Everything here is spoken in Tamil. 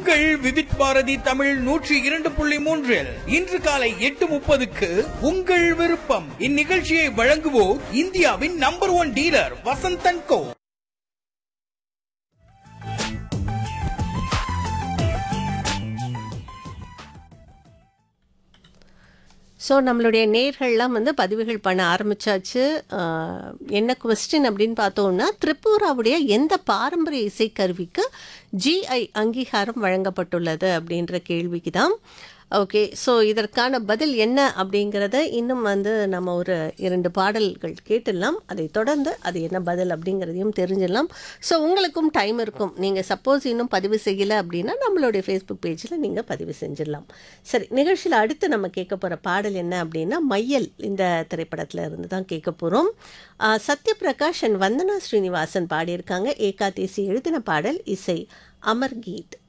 உங்கள் விவித் பாரதி தமிழ் நூற்றி இரண்டு புள்ளி மூன்றில் இன்று காலை எட்டு முப்பதுக்கு உங்கள் விருப்பம் இந்நிகழ்ச்சியை வழங்குவோர் இந்தியாவின் number one dealer Vasanth and co so நம்மளுடைய நேர்கள்லாம் வந்து பதிவுகள் பண்ண ஆரம்பிச்சாச்சு ஆஹ், என்ன கொஸ்டின் அப்படின்னு பார்த்தோம்னா திரிபுராவுடைய எந்த பாரம்பரிய இசைக்கருவிக்கு ஜிஐ அங்கீகாரம் வழங்கப்பட்டுள்ளது அப்படின்ற கேள்விக்கு தான் ஓகே ஸோ இதற்கான பதில் என்ன அப்படிங்கிறத இன்னும் வந்து நம்ம ஒரு இரண்டு பாடல்கள் கேட்டுடலாம் அதை தொடர்ந்து அது என்ன பதில் அப்படிங்கிறதையும் தெரிஞ்சிடலாம் ஸோ உங்களுக்கும் டைம் இருக்கும் நீங்கள் சப்போஸ் இன்னும் பதிவு செய்யலை அப்படின்னா நம்மளுடைய ஃபேஸ்புக் பேஜில் நீங்கள் பதிவு செஞ்சிடலாம் சரி நிகழ்ச்சியில் அடுத்து நம்ம கேட்க போகிற பாடல் என்ன அப்படின்னா மையல் இந்த திரைப்படத்தில் இருந்து தான் கேட்க போகிறோம் சத்யபிரகாஷ் அண்ட் வந்தனா ஸ்ரீனிவாசன் பாடியிருக்காங்க ஏகாதேசி எழுதின பாடல் இசை அமர்கீத்